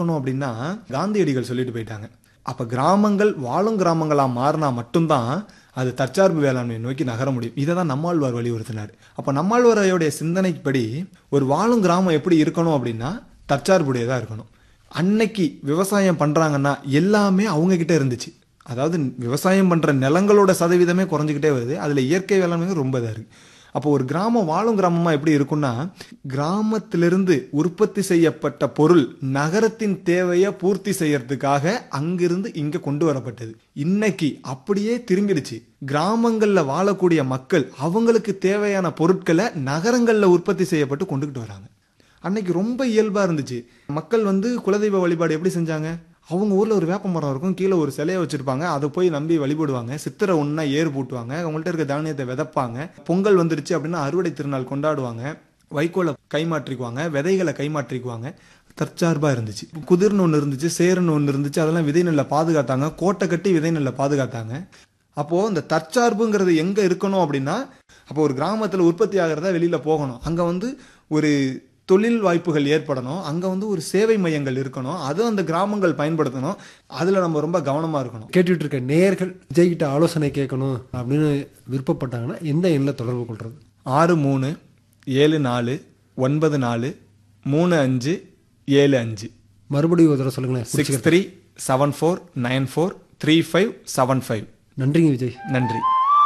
பார்க்கணும் அப்படின்னா காந்தியடிகள் சொல்லிட்டு போயிட்டாங்க அப்ப கிராமங்கள் வாழும் கிராமங்களா மாறினா மட்டும்தான் அது தற்சார்பு வேளாண்மை நோக்கி நகர முடியும் இதை தான் நம்மாழ்வார் வலியுறுத்தினார் அப்ப நம்மாழ்வாரையோடைய சிந்தனைப்படி ஒரு வாழும் கிராமம் எப்படி இருக்கணும் அப்படின்னா தற்சார்புடையதா இருக்கணும் அன்னைக்கு விவசாயம் பண்றாங்கன்னா எல்லாமே அவங்க கிட்ட இருந்துச்சு அதாவது விவசாயம் பண்ற நிலங்களோட சதவீதமே குறைஞ்சிக்கிட்டே வருது அதுல இயற்கை வேளாண்மை ரொம்ப இதா இருக்கு அப்போ ஒரு கிராமம் வாழும் கிராமமா எப்படி இருக்கும்னா கிராமத்திலிருந்து உற்பத்தி செய்யப்பட்ட பொருள் நகரத்தின் தேவையை பூர்த்தி செய்யறதுக்காக அங்கிருந்து இங்க கொண்டு வரப்பட்டது இன்னைக்கு அப்படியே திரும்பிடுச்சு கிராமங்கள்ல வாழக்கூடிய மக்கள் அவங்களுக்கு தேவையான பொருட்களை நகரங்கள்ல உற்பத்தி செய்யப்பட்டு கொண்டுகிட்டு வராங்க அன்னைக்கு ரொம்ப இயல்பா இருந்துச்சு மக்கள் வந்து குலதெய்வ வழிபாடு எப்படி செஞ்சாங்க அவங்க ஊர்ல ஒரு வேப்ப மரம் இருக்கும் கீழே ஒரு சிலையை வச்சிருப்பாங்க அதை போய் நம்பி வழிபடுவாங்க சித்திரை ஒண்ணா ஏர் பூட்டுவாங்க அவங்கள்ட்ட இருக்க தானியத்தை விதைப்பாங்க பொங்கல் வந்துருச்சு அப்படின்னா அறுவடை திருநாள் கொண்டாடுவாங்க வைக்கோலை கைமாற்றிக்குவாங்க விதைகளை கைமாற்றிக்குவாங்க தற்சார்பா இருந்துச்சு குதிர்னு ஒன்று இருந்துச்சு சேருன்னு ஒன்று இருந்துச்சு அதெல்லாம் விதை நெல்லை பாதுகாத்தாங்க கோட்டை கட்டி விதை நெல்லை பாதுகாத்தாங்க அப்போ இந்த தற்சார்புங்கிறது எங்க இருக்கணும் அப்படின்னா அப்போ ஒரு கிராமத்துல உற்பத்தி ஆகிறதா வெளியில போகணும் அங்க வந்து ஒரு தொழில் வாய்ப்புகள் ஏற்படணும் அங்க வந்து ஒரு சேவை மையங்கள் இருக்கணும் அதுவும் அந்த கிராமங்கள் பயன்படுத்தணும் அதுல நம்ம ரொம்ப கவனமா இருக்கணும் கேட்டுட்டு இருக்க நேயர்கள் விஜய் கிட்ட ஆலோசனை கேட்கணும் அப்படின்னு விருப்பப்பட்டாங்கன்னா எந்த எண்ணில் தொடர்பு கொள்றது ஆறு மூணு ஏழு நாலு ஒன்பது நாலு மூணு அஞ்சு ஏழு அஞ்சு மறுபடியும் ஒரு தடவை சொல்லுங்களேன் six three seven four nine four three five seven five நன்றிங்க விஜய் நன்றி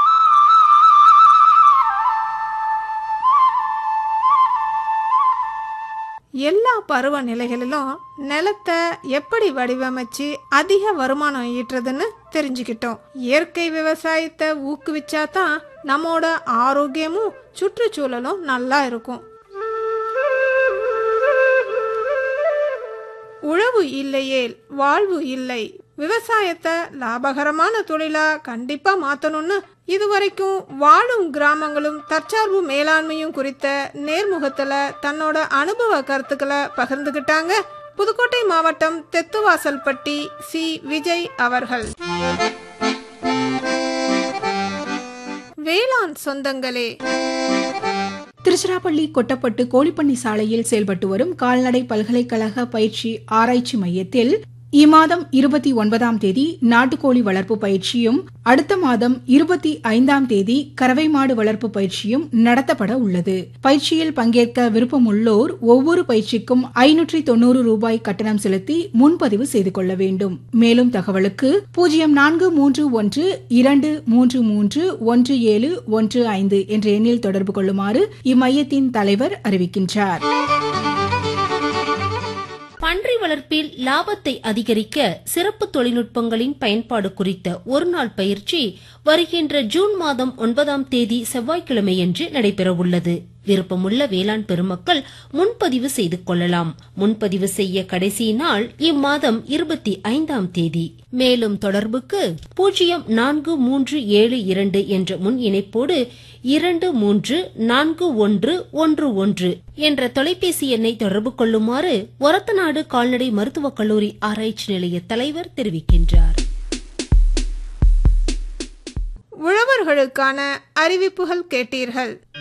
எல்லா பருவநிலைகளிலும் நிலத்தை எப்படி வடிவமைச்சு அதிக வருமானம் ஈட்டுறதுன்னு தெரிஞ்சுக்கிட்டோம் இயற்கை விவசாயத்தை ஊக்குவிச்சா தான் நம்மோட ஆரோக்கியமும் சுற்றுச்சூழலும் நல்லா இருக்கும் உழவு இல்லையேல் வாழ்வு இல்லை விவசாயத்தை லாபகரமான தொழிலா கண்டிப்பா மாத்தணும்னு இதுவரைக்கும் வாழும் கிராமங்களும் தற்சார்பு மேலாண்மையும் குறித்த நேர்முகத்துல தன்னோட அனுபவ கருத்துக்களை பகிர்ந்துகிட்டாங்க புதுக்கோட்டை மாவட்டம் தெத்துவாசல்பட்டி சி விஜய் அவர்கள் வேளாண் சொந்தங்களே திருச்சிராப்பள்ளி கொட்டப்பட்டு கோழிப்பண்ணி சாலையில் செயல்பட்டு வரும் கால்நடை பல்கலைக்கழக பயிற்சி ஆராய்ச்சி மையத்தில் இம்மாதம் இருபத்தி ஒன்பதாம் தேதி நாட்டுக்கோழி வளர்ப்பு பயிற்சியும் அடுத்த மாதம் இருபத்தி ஐந்தாம் தேதி கறவை மாடு வளர்ப்பு பயிற்சியும் நடத்தப்பட உள்ளது பயிற்சியில் பங்கேற்க விருப்பமுள்ளோர் ஒவ்வொரு பயிற்சிக்கும் ஐநூற்றி தொண்ணூறு ரூபாய் கட்டணம் செலுத்தி முன்பதிவு செய்து கொள்ள வேண்டும் மேலும் தகவலுக்கு பூஜ்ஜியம் நான்கு மூன்று ஒன்று இரண்டு மூன்று மூன்று ஒன்று ஏழு ஒன்று ஐந்து என்ற எண்ணில் தொடர்பு கொள்ளுமாறு இம்மையத்தின் தலைவர் அறிவிக்கின்றார் பன்றி வளர்ப்பில் லாபத்தை அதிகரிக்க சிறப்பு தொழில்நுட்பங்களின் பயன்பாடு குறித்த ஒருநாள் பயிற்சி வருகின்ற ஜூன் மாதம் ஒன்பதாம் தேதி செவ்வாய்க்கிழமையன்று நடைபெறவுள்ளது விருப்பமுள்ள வேளாண் பெருமக்கள் முன்பதிவு செய்து கொள்ளலாம் முன்பதிவு செய்ய கடைசி நாள் இம்மாதம் இருபத்தி ஐந்தாம் தேதி மேலும் தொடர்புக்கு பூஜ்ஜியம் நான்கு மூன்று ஏழு இரண்டு என்ற முன் இணைப்போடு இரண்டு மூன்று நான்கு ஒன்று ஒன்று ஒன்று என்ற தொலைபேசி எண்ணை தொடர்பு கொள்ளுமாறு ஒரத்தநாடு கால்நடை மருத்துவக் கல்லூரி ஆராய்ச்சி நிலைய தலைவர் தெரிவிக்கின்றார் உழவர்களுக்கான அறிவிப்புகள் கேட்டீர்கள்